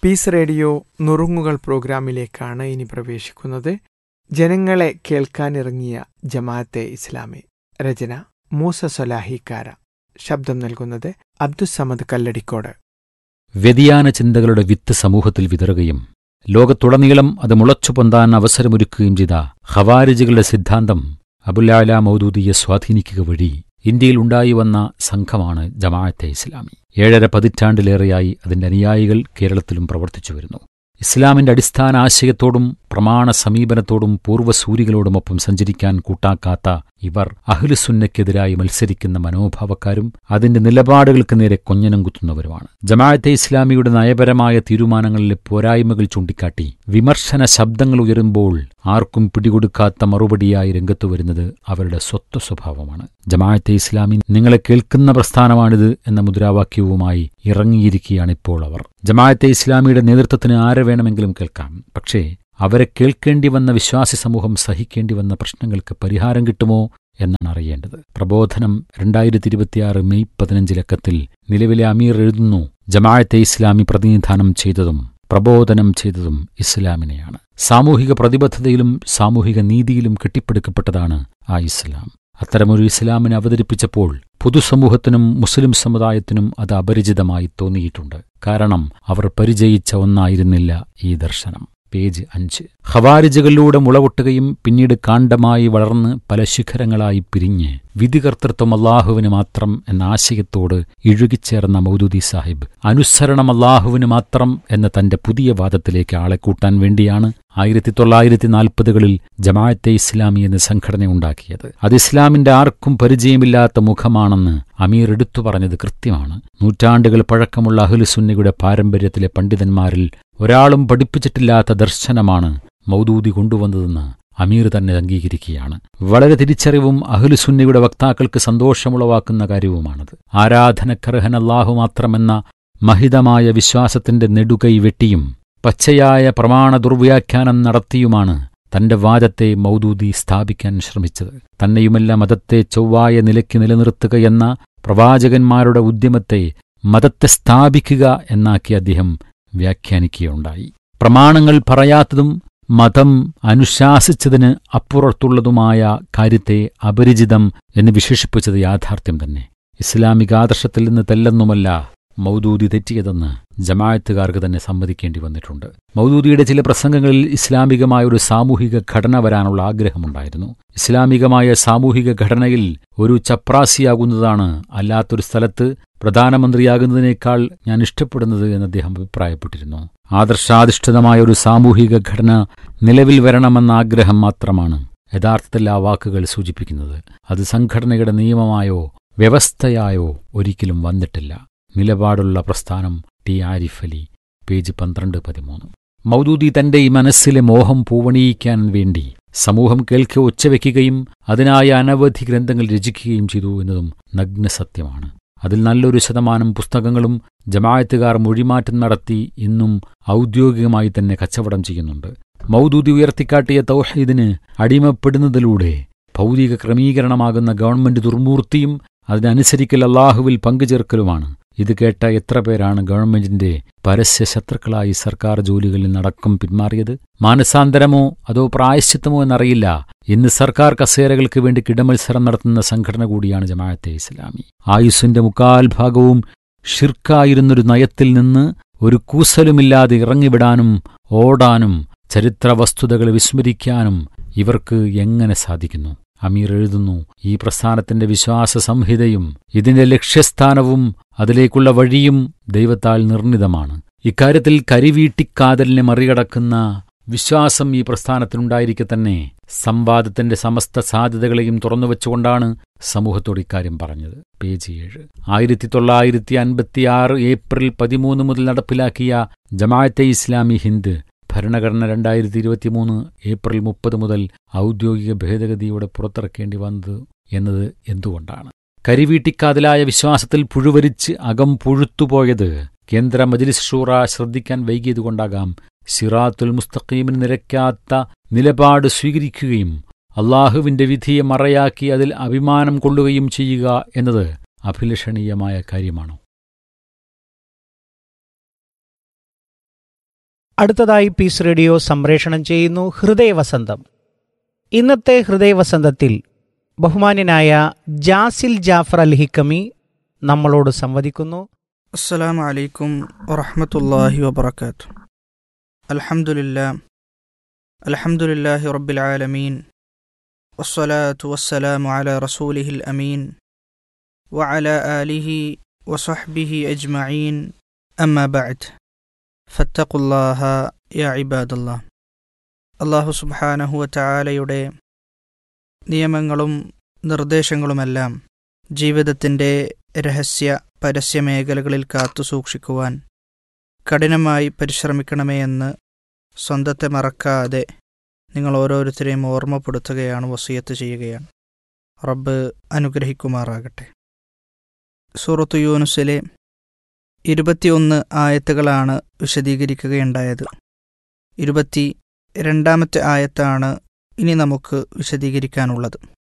piece radio നുറുങ്ങുകൾ പ്രോഗ്രാമിലേക്കാണ് ഇനി പ്രവേശിക്കുന്നത് ജനങ്ങളെ കേൾക്കാനിറങ്ങിയ ജമാഅത്തെ ഇസ്ലാമി രചന മൂസ സൊലാഹിക്കാര ശബ്ദം നൽകുന്നത് അബ്ദുസമദ് കല്ലടിക്കോട് വ്യതിയാന ചിന്തകളുടെ വിത്ത് സമൂഹത്തിൽ വിതറുകയും ലോകത്തുടനീളം അത് മുളച്ചു പൊന്താൻ അവസരമൊരുക്കുകയും ചെയ്ത ഹവാരിജുകളുടെ സിദ്ധാന്തം അബുലാല മൗദൂദിയെ സ്വാധീനിക്കുക വഴി ഇന്ത്യയിൽ ഉണ്ടായി വന്ന സംഘമാണ് ജമാഅത്തെ ഇസ്ലാമി ഏഴര പതിറ്റാണ്ടിലേറെയായി അതിന്റെ അനുയായികൾ കേരളത്തിലും പ്രവർത്തിച്ചു വരുന്നു ഇസ്ലാമിന്റെ അടിസ്ഥാന ആശയത്തോടും പ്രമാണ സമീപനത്തോടും പൂർവ്വസൂരികളോടുമൊപ്പം സഞ്ചരിക്കാൻ കൂട്ടാക്കാത്ത ഇവർ അഹ്ലുസുന്നയ്ക്കെതിരായി മത്സരിക്കുന്ന മനോഭാവക്കാരും അതിന്റെ നിലപാടുകൾക്ക് നേരെ കൊഞ്ഞനം കുത്തുന്നവരുമാണ് ജമാഅത്തെ ഇസ്ലാമിയുടെ നയപരമായ തീരുമാനങ്ങളിലെ പോരായ്മകൾ ചൂണ്ടിക്കാട്ടി വിമർശന ശബ്ദങ്ങൾ ഉയരുമ്പോൾ ആർക്കും പിടികൊടുക്കാത്ത മറുപടിയായി രംഗത്തു വരുന്നത് അവരുടെ സ്വത്വ സ്വഭാവമാണ് ജമാഅത്തെ ഇസ്ലാമി നിങ്ങളെ കേൾക്കുന്ന പ്രസ്ഥാനമാണിത് എന്ന മുദ്രാവാക്യവുമായി ഇറങ്ങിയിരിക്കുകയാണിപ്പോൾ അവർ ജമാഅത്തെ ഇസ്ലാമിയുടെ നേതൃത്വത്തിന് ആരെ വേണമെങ്കിലും കേൾക്കാം പക്ഷേ അവരെ കേൾക്കേണ്ടി വന്ന വിശ്വാസി സമൂഹം സഹിക്കേണ്ടി വന്ന പ്രശ്നങ്ങൾക്ക് പരിഹാരം കിട്ടുമോ എന്നാണ് അറിയേണ്ടത് പ്രബോധനം രണ്ടായിരത്തി ഇരുപത്തിയാറ് മെയ് പതിനഞ്ചിലക്കത്തിൽ നിലവിലെ അമീർ എഴുതുന്നു ജമാഅത്തെ ഇസ്ലാമി പ്രതിനിധാനം ചെയ്തതും പ്രബോധനം ചെയ്തതും ഇസ്ലാമിനെയാണ് സാമൂഹിക പ്രതിബദ്ധതയിലും സാമൂഹിക നീതിയിലും കെട്ടിപ്പടുക്കപ്പെട്ടതാണ് ആ ഇസ്ലാം അത്തരമൊരു ഇസ്ലാമിനെ അവതരിപ്പിച്ചപ്പോൾ പൊതുസമൂഹത്തിനും മുസ്ലിം സമുദായത്തിനും അത് അപരിചിതമായി തോന്നിയിട്ടുണ്ട് കാരണം അവർ പരിചയിച്ച ഒന്നായിരുന്നില്ല ഈ ദർശനം പേജ് അഞ്ച് ഖവാരിജുകളിലൂടെ മുളപൊട്ടുകയും പിന്നീട് കാണ്ഡമായി വളർന്ന് പല ശിഖരങ്ങളായി പിരിഞ്ഞ് വിധികർത്തൃത്വം അള്ളാഹുവിന് മാത്രം എന്ന ആശയത്തോട് ഇഴുകിച്ചേർന്ന മൗദൂദി സാഹിബ് അനുസരണം അള്ളാഹുവിന് മാത്രം എന്ന തന്റെ പുതിയ വാദത്തിലേക്ക് ആളെ കൂട്ടാൻ വേണ്ടിയാണ് ആയിരത്തി തൊള്ളായിരത്തി നാൽപ്പതുകളിൽ ജമാഅത്തെ ഇസ്ലാമി എന്ന സംഘടന ഉണ്ടാക്കിയത് അത് ഇസ്ലാമിന്റെ ആർക്കും പരിചയമില്ലാത്ത മുഖമാണെന്ന് അമീർ എടുത്തു പറഞ്ഞത് കൃത്യമാണ് നൂറ്റാണ്ടുകൾ പഴക്കമുള്ള അഹ്ലുസുന്നയുടെ പാരമ്പര്യത്തിലെ പണ്ഡിതന്മാരിൽ ഒരാളും പഠിപ്പിച്ചിട്ടില്ലാത്ത ദർശനമാണ് മൗദൂദി കൊണ്ടുവന്നതെന്ന് അമീർ തന്നെ അംഗീകരിക്കുകയാണ് വളരെ തിരിച്ചറിവും അഹ്ലുസുന്നയുടെ വക്താക്കൾക്ക് സന്തോഷമുളവാക്കുന്ന കാര്യവുമാണത് ആരാധനക്കർഹൻ അല്ലാഹു മാത്രമെന്ന മഹിതമായ വിശ്വാസത്തിന്റെ നെടുകൈ വെട്ടിയും പച്ചയായ പ്രമാണ ദുർവ്യാഖ്യാനം നടത്തിയുമാണ് തന്റെ വാദത്തെ മൗദൂദി സ്ഥാപിക്കാൻ ശ്രമിച്ചത് തന്നെയുമല്ല മതത്തെ ചൊവ്വായ നിലയ്ക്ക് നിലനിർത്തുകയെന്ന പ്രവാചകന്മാരുടെ ഉദ്യമത്തെ മതത്തെ സ്ഥാപിക്കുക എന്നാക്കി അദ്ദേഹം വ്യാഖ്യാനിക്കുകയുണ്ടായി പ്രമാണങ്ങൾ പറയാത്തതും മതം അനുശാസിച്ചതിന് അപ്പുറത്തുള്ളതുമായ കാര്യത്തെ അപരിചിതം എന്ന് വിശേഷിപ്പിച്ചത് യാഥാർത്ഥ്യം തന്നെ ഇസ്ലാമിക ആദർശത്തിൽ നിന്ന് തെല്ലെന്നുമല്ല മൗദൂദി തെറ്റിയതെന്ന് ജമായത്തുകാർക്ക് തന്നെ സമ്മതിക്കേണ്ടി വന്നിട്ടുണ്ട് മൗദൂദിയുടെ ചില പ്രസംഗങ്ങളിൽ ഇസ്ലാമികമായ ഒരു സാമൂഹിക ഘടന വരാനുള്ള ആഗ്രഹമുണ്ടായിരുന്നു ഇസ്ലാമികമായ സാമൂഹിക ഘടനയിൽ ഒരു ചപ്രാസിയാകുന്നതാണ് അല്ലാത്തൊരു സ്ഥലത്ത് പ്രധാനമന്ത്രിയാകുന്നതിനേക്കാൾ ഞാൻ ഇഷ്ടപ്പെടുന്നത് എന്ന് അദ്ദേഹം അഭിപ്രായപ്പെട്ടിരുന്നു ആദർശാധിഷ്ഠിതമായ ഒരു സാമൂഹിക ഘടന നിലവിൽ വരണമെന്ന ആഗ്രഹം മാത്രമാണ് യഥാർത്ഥത്തിൽ ആ വാക്കുകൾ സൂചിപ്പിക്കുന്നത് അത് സംഘടനയുടെ നിയമമായോ വ്യവസ്ഥയായോ ഒരിക്കലും വന്നിട്ടില്ല നിലപാടുള്ള പ്രസ്ഥാനം ടി ആരിഫ് അലി പേജ് പന്ത്രണ്ട് പതിമൂന്ന് മൗദൂദി തന്റെ ഈ മനസ്സിലെ മോഹം പൂവണിയിക്കാൻ വേണ്ടി സമൂഹം കേൾക്കെ ഉച്ചവെക്കുകയും അതിനായ അനവധി ഗ്രന്ഥങ്ങൾ രചിക്കുകയും ചെയ്തു എന്നതും നഗ്നസത്യമാണ് അതിൽ നല്ലൊരു ശതമാനം പുസ്തകങ്ങളും ജമായത്തുകാർ മൊഴിമാറ്റം നടത്തി ഇന്നും ഔദ്യോഗികമായി തന്നെ കച്ചവടം ചെയ്യുന്നുണ്ട് മൗദൂദി ഉയർത്തിക്കാട്ടിയ തൗഹീദിന് അടിമപ്പെടുന്നതിലൂടെ ഭൗതിക ക്രമീകരണമാകുന്ന ഗവൺമെന്റ് ദുർമൂർത്തിയും അതിനനുസരിക്കൽ അള്ളാഹുവിൽ പങ്കുചേർക്കലുമാണ് ഇത് കേട്ട എത്ര പേരാണ് ഗവൺമെന്റിന്റെ പരസ്യ ശത്രുക്കളായി സർക്കാർ ജോലികളിൽ നടക്കം പിന്മാറിയത് മാനസാന്തരമോ അതോ പ്രായശ്ചിത്തമോ എന്നറിയില്ല ഇന്ന് സർക്കാർ കസേരകൾക്ക് വേണ്ടി കിടമത്സരം നടത്തുന്ന സംഘടന കൂടിയാണ് ജമാഅത്തെ ഇസ്ലാമി ആയുസ്സിന്റെ മുക്കാൽ ഭാഗവും ഷിർക്കായിരുന്നൊരു നയത്തിൽ നിന്ന് ഒരു കൂസലുമില്ലാതെ ഇറങ്ങിവിടാനും ഓടാനും ചരിത്ര വസ്തുതകൾ വിസ്മരിക്കാനും ഇവർക്ക് എങ്ങനെ സാധിക്കുന്നു അമീർ എഴുതുന്നു ഈ പ്രസ്ഥാനത്തിന്റെ വിശ്വാസ സംഹിതയും ഇതിന്റെ ലക്ഷ്യസ്ഥാനവും അതിലേക്കുള്ള വഴിയും ദൈവത്താൽ നിർണിതമാണ് ഇക്കാര്യത്തിൽ കരിവീട്ടിക്കാതലിനെ മറികടക്കുന്ന വിശ്വാസം ഈ പ്രസ്ഥാനത്തിനുണ്ടായിരിക്കെ തന്നെ സംവാദത്തിന്റെ സമസ്ത സാധ്യതകളെയും തുറന്നുവെച്ചുകൊണ്ടാണ് സമൂഹത്തോട് ഇക്കാര്യം പറഞ്ഞത് പേജ് ഏഴ് ആയിരത്തി തൊള്ളായിരത്തി അൻപത്തിയാറ് ഏപ്രിൽ പതിമൂന്ന് മുതൽ നടപ്പിലാക്കിയ ജമാഅത്തെ ഇസ്ലാമി ഹിന്ദ് ഭരണഘടന രണ്ടായിരത്തി ഇരുപത്തിമൂന്ന് ഏപ്രിൽ മുപ്പത് മുതൽ ഔദ്യോഗിക ഭേദഗതിയോടെ പുറത്തിറക്കേണ്ടി വന്നത് എന്നത് എന്തുകൊണ്ടാണ് കരിവീട്ടിക്കാതലായ വിശ്വാസത്തിൽ പുഴുവരിച്ച് അകം പുഴുത്തുപോയത് കേന്ദ്ര മജ്ലിസ് ഷൂറ ശ്രദ്ധിക്കാൻ വൈകിയതുകൊണ്ടാകാം സിറാത്തുൽ മുസ്തഖീമിന് നിരക്കാത്ത നിലപാട് സ്വീകരിക്കുകയും അള്ളാഹുവിന്റെ വിധിയെ മറയാക്കി അതിൽ അഭിമാനം കൊള്ളുകയും ചെയ്യുക എന്നത് അഭിലഷണീയമായ കാര്യമാണോ അടുത്തതായി പീസ് റേഡിയോ സംപ്രേഷണം ചെയ്യുന്നു ഹൃദയവസന്തം ഇന്നത്തെ ഹൃദയവസന്തത്തിൽ ബഹുമാന്യനായ ജാസിൽ ജാഫർ അൽ ഹിക്കമി നമ്മളോട് സംവദിക്കുന്നു السلام عليكم ورحمة الله وبركاته الحمد لله الحمد لله رب العالمين والصلاة والسلام على رسوله الأمين وعلى آله وصحبه أجمعين أما بعد فاتقوا الله يا عباد الله അള്ളാഹു സുബ്ഹാനഹു വതആലയുടെ നിയമങ്ങളും നിർദ്ദേശങ്ങളുമെല്ലാം ജീവിതത്തിൻ്റെ രഹസ്യ പരസ്യ മേഖലകളിൽ കാത്തു സൂക്ഷിക്കുവാൻ കഠിനമായി പരിശ്രമിക്കണമേ എന്ന് സ്വന്തത്തെ മറക്കാതെ നിങ്ങൾ ഓരോരുത്തരെയും ഓർമ്മപ്പെടുത്തുകയാണ് വസിയത്ത് ചെയ്യുകയാണ് റബ്ബ് അനുഗ്രഹിക്കുമാറാകട്ടെ സൂറത്തു യൂനുസിലെ ഇരുപത്തിയൊന്ന് ആയത്തുകളാണ് വിശദീകരിക്കുകയുണ്ടായത് ഇരുപത്തി രണ്ടാമത്തെ ആയത്താണ് ഇനി നമുക്ക് വിശദീകരിക്കാനുള്ളത്